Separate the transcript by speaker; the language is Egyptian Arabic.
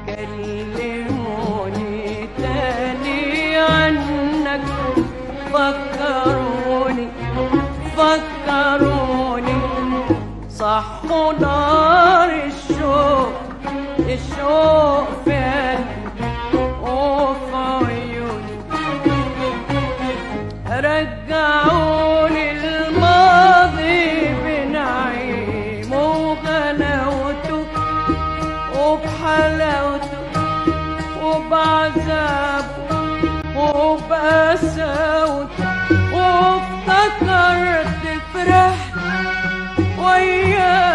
Speaker 1: كلموني تاني عنك فكروني فكروني صحوا نار الشوق الشوق في قلبي وفي عيوني رجعوني الماضي بنعيم وغلاوته وبحلاوته وبعذابه وبقساوته وافتكرت فرحت وياه